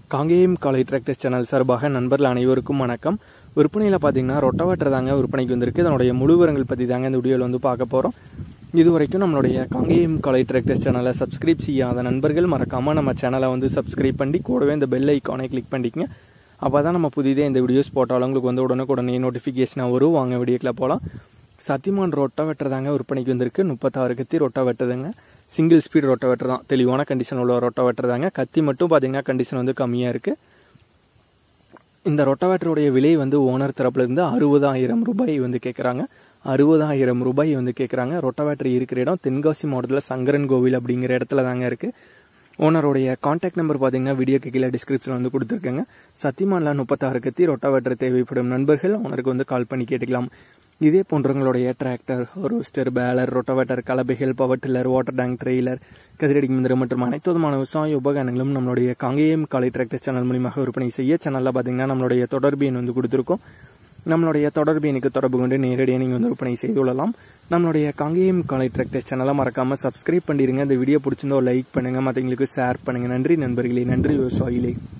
காங்கேயம் காலை tractors channel சார்பாக நண்பர்கள் அனைவருக்கும் வணக்கம் விற்பனையில் பார்த்தீங்கன்னா ரொட்டவாட்டர் தாங்க விற்பனைக்கு வந்திருக்கு இதனுடைய முழு விவரங்கள் பற்றி தாங்க இந்த வீடியோவில் வந்து பார்க்க போகிறோம் இது வரைக்கும் நம்மளுடைய காங்கேயம் காலை டிராக்டர்ஸ் சேனலை சப்ஸ்கிரைப் செய்யாத நண்பர்கள் மறக்காமல் நம்ம சேனலை வந்து சப்ஸ்கிரைப் பண்ணி கூடவே இந்த பெல் ஐக்கானை கிளிக் பண்ணிக்கங்க அப்போ தான் நம்ம புதிதே இந்த வீடியோஸ் போட்டாலும் உங்களுக்கு வந்து உடனுக்குடனே நோட்டிஃபிகேஷனாக வரும் வாங்க வீடியோக்கில் போகலாம் சத்தியமான் ரொட்டா வெட்டர் தாங்க விற்பனைக்கு வந்திருக்கு முப்பத்தாறு கத்தி ரொட்டா வெட்டுதுங்க சிங்கிள் ஸ்பீட் ரொட்டா வெட்டர் தான் தெளிவான கண்டிஷன் உள்ள ரொட்டா வெட்டர் தாங்க கத்தி மட்டும் பார்த்தீங்கன்னா கண்டிஷன் வந்து கம்மியாக இருக்குது இந்த ரொட்டவேட்டருடைய விலை வந்து ஓனர் தரப்புல இருந்து அறுபதாயிரம் ரூபாய் வந்து கேட்குறாங்க அறுபதாயிரம் ரூபாய் வந்து கேட்குறாங்க ரொட்டவேட்டர் இருக்கிற இடம் தென்காசி மாவட்டத்தில் சங்கரன் கோவில் அப்படிங்கிற இடத்துல தாங்க இருக்குது ஓனருடைய காண்டாக்ட் நம்பர் பார்த்தீங்கன்னா வீடியோக்கு கீழே டிஸ்கிரிப்ஷன் வந்து கொடுத்துருக்கேங்க சத்தியமானில் முப்பத்தாறு கத்தி ரொட்டவேட்டர் தேவைப்படும் நண்பர்கள் ஓனருக்கு வந்து கால் பண்ணி கேட்டுக்கலாம் இதே போன்றவங்களுடைய டிராக்டர் ரோஸ்டர் பேலர் ரொட்டவேட்டர் கலபைகள் power tiller water tank trailer கதிரடி மந்திரம் மற்றும் அனைத்து விதமான விவசாய உபகரணங்களும் நம்மளுடைய காங்கேயம் காலை டிராக்டர் சேனல் மூலியமாக விற்பனை செய்ய சேனலில் பார்த்தீங்கன்னா நம்மளுடைய தொடர்பு எண் வந்து கொடுத்துருக்கோம் நம்மளுடைய தொடர்பு எண்ணுக்கு தொடர்பு கொண்டு நேரடியாக நீங்கள் வந்து விற்பனை செய்து கொள்ளலாம் நம்மளுடைய காங்கேயம் காலை டிராக்டர் சேனலை மறக்காமல் சப்ஸ்கிரைப் பண்ணிடுங்க இந்த வீடியோ பிடிச்சிருந்தோ லைக் பண்ணுங்கள் மற்றவங்களுக்கு ஷேர் பண்ணுங்கள் நன்றி நண்பர்களே நன்றி விவசாயிகளே